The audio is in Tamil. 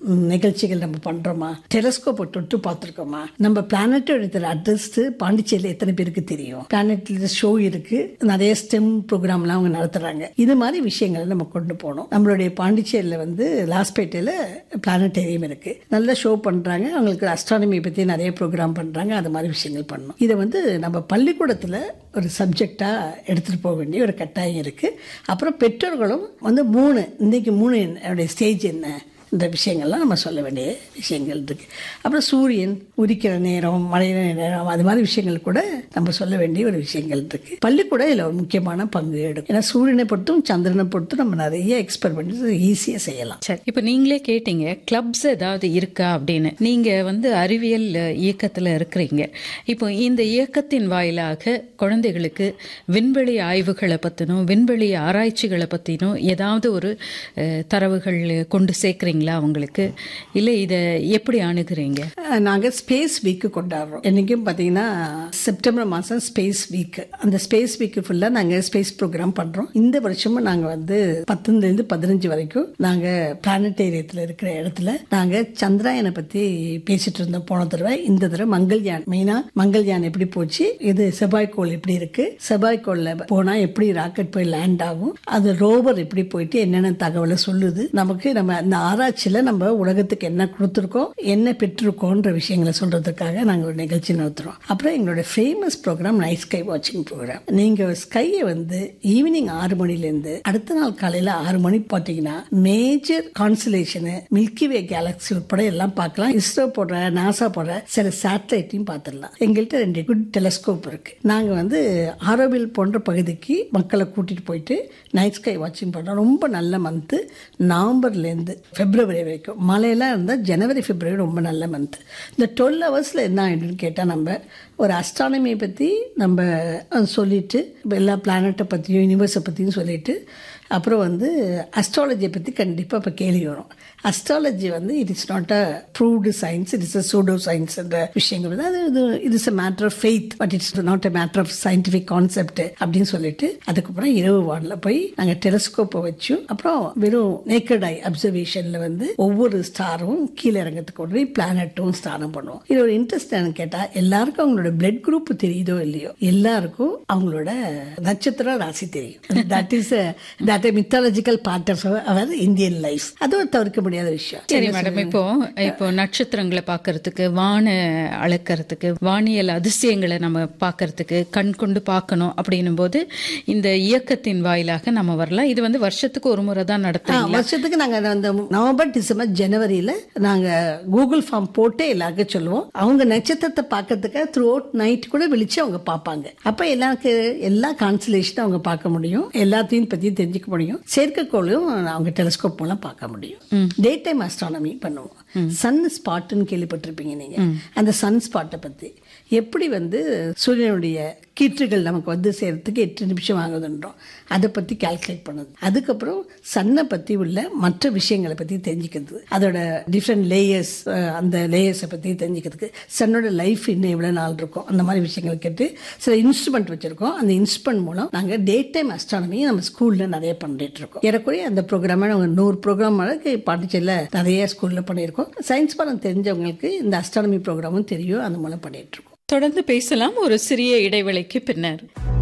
ம், நிகழ்ச்சிகள் நம்ம பண்றோமா டெலஸ்கோப்பை தொட்டு பார்த்துருக்கோமா நம்ம பிளானட்டோட அட்ரஸ் பாண்டிச்சேரியில் எத்தனை பேருக்கு தெரியும் பிளானட்ல ஷோ இருக்கு நிறைய ஸ்டெம் ப்ரோக்ராம்லாம் அவங்க நடத்துறாங்க இது மாதிரி விஷயங்களை நம்ம கொண்டு போகணும் நம்மளுடைய பாண்டிச்சேரியில் வந்து லாஸ்பேட்டையில் பிளானட்டேரியம் இருக்கு நல்ல ஷோ பண்றாங்க அவங்களுக்கு அஸ்ட்ரானமி பத்தி நிறைய ப்ரோக்ராம் பண்றாங்க அது மாதிரி விஷயங்கள் பண்ணணும் இதை வந்து நம்ம பள்ளிக்கூடத்தில் ஒரு சப்ஜெக்டா எடுத்துட்டு போக வேண்டிய ஒரு கட்டாயம் இருக்கு அப்புறம் பெற்றோர்களும் வந்து மூணு இன்னைக்கு மூணு என்னுடைய ஸ்டேஜ் என்ன இந்த விஷயங்கள்லாம் நம்ம சொல்ல வேண்டிய விஷயங்கள் இருக்கு அப்புறம் சூரியன் உதிக்கிற நேரம் மழையிற நேரம் அது மாதிரி விஷயங்கள் கூட நம்ம சொல்ல வேண்டிய ஒரு விஷயங்கள் இருக்கு பள்ளிக்கூட இதில் ஒரு முக்கியமான பங்கு எடுக்கும் ஏன்னா சூரியனை பொறுத்தும் சந்திரனை பொறுத்தும் நம்ம நிறைய எக்ஸ்பெரிமெண்ட் ஈஸியாக செய்யலாம் சரி இப்போ நீங்களே கேட்டீங்க கிளப்ஸ் ஏதாவது இருக்கா அப்படின்னு நீங்க வந்து அறிவியல் அஹ், இயக்கத்துல இருக்கிறீங்க இப்போ இந்த இயக்கத்தின் வாயிலாக குழந்தைகளுக்கு விண்வெளி ஆய்வுகளை பத்தினும் விண்வெளி ஆராய்ச்சிகளை பத்தினும் ஏதாவது ஒரு அஹ், தரவுகள் கொண்டு சேர்க்குறீங்களா அவங்களுக்கு இல்லை இதை எப்படி அணுகுறீங்க நாங்கள் ஸ்பேஸ் வீக்கு கொண்டாடுறோம் என்றைக்கும் பார்த்தீங்கன்னா செப்டம்பர் மாதம் ஸ்பேஸ் வீக் அந்த ஸ்பேஸ் வீக்கு ஃபுல்லாக நாங்கள் ஸ்பேஸ் ப்ரோக்ராம் பண்ணுறோம் இந்த வருஷமும் நாங்கள் வந்து பத்துலேருந்து பதினஞ்சு வரைக்கும் நாங்கள் பிளானட்டேரியத்தில் இருக்கிற இடத்துல நாங்கள் சந்திராயனை பற்றி பேசிட்டு இருந்தோம் போன தடவை இந்த தடவை மங்கள்யான் மெயினாக மங்கள்யான் எப்படி போச்சு இது செவ்வாய்க்கோள் எப்படி இருக்கு செவ்வாய்க்கோளில் போனால் எப்படி ராக்கெட் போய் லேண்ட் ஆகும் அது ரோவர் எப்படி போயிட்டு என்னென்ன தகவலை சொல்லுது நமக்கு நம்ம அந்த ஆராய்ச்சியில் நம்ம உலகத்துக்கு என்ன கொடுத்துருக்கோம் என்ன பெற்றிருக்கோன்ற விஷயங்களை சொல்றதுக்காக நாங்கள் ஒரு நிகழ்ச்சி நடத்துகிறோம் அப்புறம் எங்களோட ஃபேமஸ் ப்ரோக்ராம் நைட் ஸ்கை வாட்சிங் ப்ரோக்ராம் நீங்கள் ஸ்கையை வந்து ஈவினிங் ஆறு மணிலேருந்து அடுத்த நாள் காலையில் ஆறு மணி பார்த்தீங்கன்னா major constellation milky way galaxy உட்பட எல்லாம் பார்க்கலாம் இஸ்ரோ போடுற நாசா போடுற சில சேட்டலைட்டையும் பார்த்துடலாம் எங்கள்கிட்ட ரெண்டு குட் டெலஸ்கோப் இருக்கு நாங்கள் வந்து ஆரோவில் போன்ற பகுதிக்கு மக்களை கூட்டிட்டு போயிட்டு நைட் ஸ்கை வாட்சிங் பண்ணுறோம் ரொம்ப நல்ல மந்த்து நவம்பர்லேருந்து பிப்ரவரி வரைக்கும் மழையெல்லாம் இருந்தால் ஜனவரி பிப்ரவரி ரொம்ப நல்ல மந்த் இந்த டுவெல் ஹவர்ஸில் என்ன ஆகிடுன்னு கேட்டால் நம்ம ஒரு அஸ்ட்ரானமியை பற்றி நம்ம அஹ், சொல்லிட்டு இப்ப எல்லா பிளானட்டை பற்றியும் யூனிவர்ஸை பற்றியும் சொல்லிட்டு அப்புறம் வந்து அஸ்ட்ராலஜியை பற்றி கண்டிப்பாக இப்போ கேள்வி வரும் அஸ்ட்ராலஜி வந்து it is not a proved science it is a pseudo science என்ற விஷயங்கள் வந்து அது இது it is a matter of faith but it's not a matter of scientific concept அப்படின்னு சொல்லிட்டு அதுக்கப்புறம் இரவு வானில் போய் நாங்கள் டெலஸ்கோப்பை வச்சு அப்புறம் வெறும் நேக்கட் ஐ அப்சர்வேஷனில் வந்து ஒவ்வொரு ஸ்டாரும் கீழே இறங்கிறதுக்கு கொண்டு போய் பிளானட்டும் ஸ்தானம் பண்ணுவோம் இது ஒரு இன்ட்ரெஸ்ட் என்னன்னு கேட்டால் எல்லாருக்கும் அவங்களோட பிளட் குரூப் தெரியுதோ இல்லையோ எல்லாருக்கும் அவங்களோட நட்சத்திர ராசி தெரியும் that is that mythological part of our Indian life அது ஒரு தவிர்க்க முடியாத விஷயம் சரி மேடம் இப்போ இப்போ நட்சத்திரங்களை பார்க்கறதுக்கு வான அளக்கறதுக்கு வானியல் அதிசயங்களை நம்ம பார்க்கறதுக்கு கண் கொண்டு பார்க்கணும் அப்படின்னும் போது இந்த இயக்கத்தின் வாயிலாக நம்ம வரலாம் இது வந்து வருஷத்துக்கு ஒரு முறை தான் ஆ, நடத்துறீங்களா வருஷத்துக்கு நாங்க அந்த நவம்பர் டிசம்பர் ஜனவரியில நாங்க கூகுள் ஃபார்ம் போட்டு எல்லாருக்கும் சொல்லுவோம் அவங்க நட்சத்திரத்தை பார்க்கறதுக்கு த்ரூ அவுட் நைட் கூட விழிச்சு அவங்க பார்ப்பாங்க அப்ப எல்லாருக்கு எல்லா கான்சலேஷனும் அவங்க பார்க்க முடியும் எல்லாத்தையும் பத்தி தெரிஞ்சுக்க முடியும் செயற்கைக்கோளையும் அவங்க டெலிஸ்கோப் மூலம் பார்க்க முடியும் டே டைம் அஸ்ட்ரானமி பண்ணுவோம் சன் ஸ்பாட்னு கேள்விப்பட்டிருப்பீங்க நீங்க அந்த சன் ஸ்பாட்டை பத்தி எப்படி வந்து சூரியனுடைய கீற்றுகள் நமக்கு வந்து சேர்றதுக்கு எட்டு நிமிஷம் ஆகுதுன்றோம் அதை பற்றி கால்குலேட் பண்ணுது அதுக்கப்புறம் சன்னை பற்றி உள்ள மற்ற விஷயங்களை பற்றி தெரிஞ்சுக்கிறது அதோட டிஃப்ரெண்ட் லேயர்ஸ் அந்த லேயர்ஸை பற்றி தெரிஞ்சுக்கிறதுக்கு சன்னோட லைஃப் இன்னும் எவ்வளோ நாள் இருக்கும் அந்த மாதிரி விஷயங்கள் கேட்டு சில இன்ஸ்ட்ருமெண்ட் வச்சுருக்கோம் அந்த இன்ஸ்ட்ருமெண்ட் மூலம் நாங்கள் டே டைம் அஸ்ட்ரானமியை நம்ம ஸ்கூலில் நிறைய பண்ணிட்டு இருக்கோம் ஏறக்குறைய அந்த ப்ரோக்ராமை நாங்கள் நூறு ப்ரோக்ராம் அளவுக்கு பாண்டிச்சேரியில் நிறைய ஸ்கூலில் பண்ணியிருக்கோம் சயின்ஸ் பாடம் தெரிஞ்சவங்களுக்கு இந்த அஸ்ட்ரானமி ப்ரோக்ராமும் தெரியும் அந்த மூலம் பண்ணிட்டு இருக்கோம் தொடர்ந்து பேசலாம் ஒரு சிறிய இடைவேளைக்கு பின்னர்